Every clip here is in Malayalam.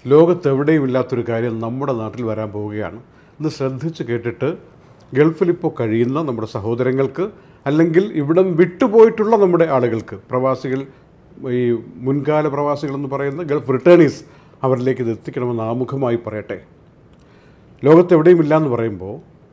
ലോകത്തെവിടെയും ഇല്ലാത്തൊരു കാര്യം നമ്മുടെ നാട്ടിൽ വരാൻ പോവുകയാണ് ഇത് ശ്രദ്ധിച്ച് കേട്ടിട്ട് ഗൾഫിലിപ്പോൾ കഴിയുന്ന നമ്മുടെ സഹോദരങ്ങൾക്ക് അല്ലെങ്കിൽ ഇവിടം വിട്ടുപോയിട്ടുള്ള നമ്മുടെ ആളുകൾക്ക് പ്രവാസികൾ ഈ മുൻകാല പ്രവാസികളെന്ന് പറയുന്ന ഗൾഫ് റിട്ടേണീസ് അവരിലേക്ക് ഇത് എത്തിക്കണമെന്ന് ആമുഖമായി പറയട്ടെ ലോകത്തെവിടെയും ഇല്ലയെന്ന് പറയുമ്പോൾ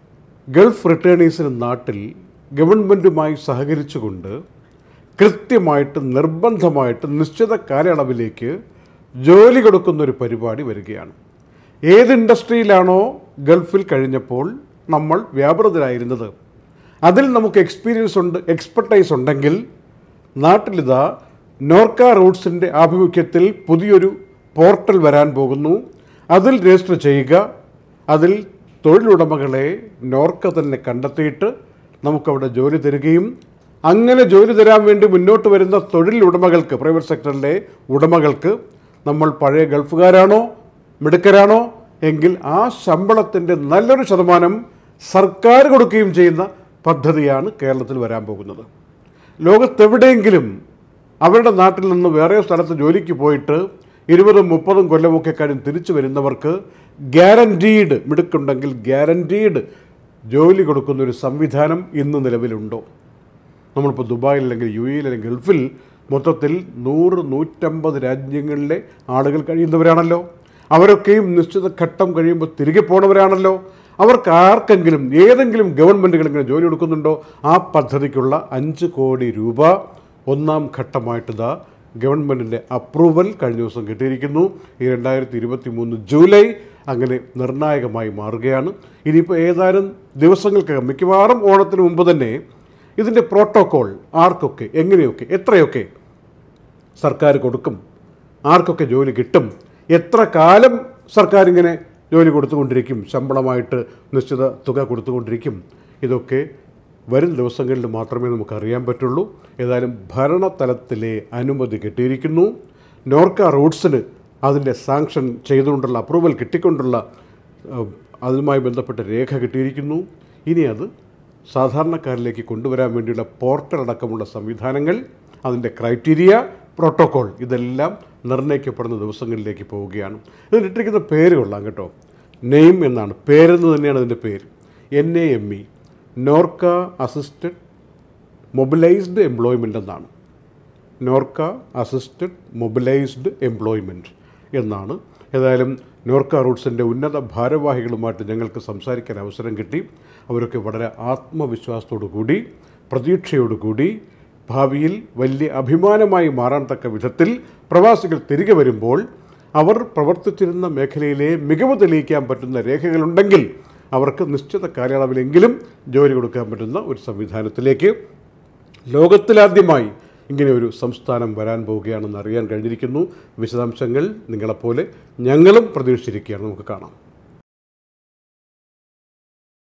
ഗൾഫ് റിട്ടേണീസിന് നാട്ടിൽ ഗവൺമെൻറ്റുമായി സഹകരിച്ചുകൊണ്ട് കൃത്യമായിട്ട് നിർബന്ധമായിട്ട് നിശ്ചിത കാലയളവിലേക്ക് ജോലി കൊടുക്കുന്ന ഒരു പരിപാടി വരികയാണ് ഏത് ഇൻഡസ്ട്രിയിലാണോ ഗൾഫിൽ കഴിഞ്ഞപ്പോൾ നമ്മൾ വ്യാപൃതരായിരുന്നത് അതിൽ നമുക്ക് എക്സ്പീരിയൻസ് ഉണ്ട് എക്സ്പെർട്ടൈസ് ഉണ്ടെങ്കിൽ നാട്ടിലിതാ നോർക്ക റൂട്ട്സിൻ്റെ ആഭിമുഖ്യത്തിൽ പുതിയൊരു പോർട്ടൽ വരാൻ പോകുന്നു അതിൽ രജിസ്റ്റർ ചെയ്യുക അതിൽ തൊഴിലുടമകളെ നോർക്ക തന്നെ കണ്ടെത്തിയിട്ട് നമുക്കവിടെ ജോലി തരികയും അങ്ങനെ ജോലി തരാൻ വേണ്ടി മുന്നോട്ട് വരുന്ന തൊഴിലുടമകൾക്ക് പ്രൈവറ്റ് സെക്ടറിലെ ഉടമകൾക്ക് നമ്മൾ പഴയ ഗൾഫുകാരാണോ മിടുക്കരാണോ എങ്കിൽ ആ ശമ്പളത്തിൻ്റെ നല്ലൊരു ശതമാനം സർക്കാർ കൊടുക്കുകയും ചെയ്യുന്ന പദ്ധതിയാണ് കേരളത്തിൽ വരാൻ പോകുന്നത് ലോകത്തെവിടെയെങ്കിലും അവരുടെ നാട്ടിൽ നിന്ന് വേറെ സ്ഥലത്ത് ജോലിക്ക് പോയിട്ട് ഇരുപതും മുപ്പതും കൊല്ലമൊക്കെ കാര്യം തിരിച്ചു വരുന്നവർക്ക് ഗ്യാരൻറ്റീഡ് മിടുക്കുണ്ടെങ്കിൽ ഗ്യാരൻറ്റീഡ് ജോലി കൊടുക്കുന്ന ഒരു സംവിധാനം ഇന്ന് നിലവിലുണ്ടോ നമ്മളിപ്പോൾ ദുബായിൽ അല്ലെങ്കിൽ യു എയിൽ അല്ലെങ്കിൽ ഗൾഫിൽ മൊത്തത്തിൽ നൂറ് നൂറ്റമ്പത് രാജ്യങ്ങളിലെ ആളുകൾ കഴിയുന്നവരാണല്ലോ അവരൊക്കെയും നിശ്ചിത ഘട്ടം കഴിയുമ്പോൾ തിരികെ പോണവരാണല്ലോ അവർക്ക് ആർക്കെങ്കിലും ഏതെങ്കിലും ഗവൺമെൻറ്റുകൾ ഇങ്ങനെ ജോലി കൊടുക്കുന്നുണ്ടോ ആ പദ്ധതിക്കുള്ള അഞ്ച് കോടി രൂപ ഒന്നാം ഘട്ടമായിട്ട് ഇതാ ഗവൺമെൻറ്റിൻ്റെ അപ്രൂവൽ കഴിഞ്ഞ ദിവസം കിട്ടിയിരിക്കുന്നു ഈ രണ്ടായിരത്തി ഇരുപത്തി മൂന്ന് ജൂലൈ അങ്ങനെ നിർണായകമായി മാറുകയാണ് ഇനിയിപ്പോൾ ഏതാനും ദിവസങ്ങൾക്കകം മിക്കവാറും ഓണത്തിന് മുമ്പ് തന്നെ ഇതിൻ്റെ പ്രോട്ടോക്കോൾ ആർക്കൊക്കെ എങ്ങനെയൊക്കെ എത്രയൊക്കെ സർക്കാർ കൊടുക്കും ആർക്കൊക്കെ ജോലി കിട്ടും എത്ര കാലം സർക്കാർ ഇങ്ങനെ ജോലി കൊടുത്തുകൊണ്ടിരിക്കും ശമ്പളമായിട്ട് നിശ്ചിത തുക കൊടുത്തുകൊണ്ടിരിക്കും ഇതൊക്കെ വരും ദിവസങ്ങളിൽ മാത്രമേ നമുക്ക് അറിയാൻ പറ്റുള്ളൂ ഏതായാലും ഭരണതലത്തിലെ അനുമതി കിട്ടിയിരിക്കുന്നു നോർക്ക റൂട്ട്സിന് അതിൻ്റെ സാങ്ഷൻ ചെയ്തുകൊണ്ടുള്ള അപ്രൂവൽ കിട്ടിക്കൊണ്ടുള്ള ഏഹ്, അതുമായി ബന്ധപ്പെട്ട രേഖ കിട്ടിയിരിക്കുന്നു ഇനി അത് സാധാരണക്കാരിലേക്ക് കൊണ്ടുവരാൻ വേണ്ടിയുള്ള പോർട്ടൽ അടക്കമുള്ള സംവിധാനങ്ങൾ അതിൻ്റെ ക്രൈറ്റീരിയ പ്രോട്ടോകോൾ ഇതെല്ലാം നിർണ്ണയിക്കപ്പെടുന്ന ദിവസങ്ങളിലേക്ക് പോവുകയാണ് ഇതിലിട്ടിരിക്കുന്ന പേര് കൊള്ളാം കേട്ടോ നെയിം എന്നാണ് പേരെന്ന് തന്നെയാണ് അതിൻ്റെ പേര് N A M E NORKA assisted mobilised employment എന്നാണ് നോർക്ക അസിസ്റ്റഡ് മൊബിലൈസ്ഡ് എംപ്ലോയ്മെൻറ്റ് എന്നാണ് ഏതായാലും നോർക്ക റൂട്ട്സിൻ്റെ ഉന്നത ഭാരവാഹികളുമായിട്ട് ഞങ്ങൾക്ക് സംസാരിക്കാൻ അവസരം കിട്ടി അവരൊക്കെ വളരെ ആത്മവിശ്വാസത്തോടു കൂടി പ്രതീക്ഷയോടു കൂടി ഭാവിയിൽ വലിയ അഭിമാനമായി മാറാൻ തക്ക വിധത്തിൽ പ്രവാസികൾ തിരികെ വരുമ്പോൾ അവർ പ്രവർത്തിച്ചിരുന്ന മേഖലയിലെ മികവ് തെളിയിക്കാൻ പറ്റുന്ന രേഖകളുണ്ടെങ്കിൽ അവർക്ക് നിശ്ചിത കാലയളവിലെങ്കിലും ജോലി കൊടുക്കാൻ പറ്റുന്ന ഒരു സംവിധാനത്തിലേക്ക് ലോകത്തിലാദ്യമായി ഇങ്ങനെ ഒരു സംസ്ഥാനം വരാൻ പോവുകയാണെന്ന് അറിയാൻ കഴിഞ്ഞിരിക്കുന്നു വിശദാംശങ്ങൾ നിങ്ങളെപ്പോലെ ഞങ്ങളും പ്രതീക്ഷിച്ചിരിക്കുകയാണ് നമുക്ക് കാണാം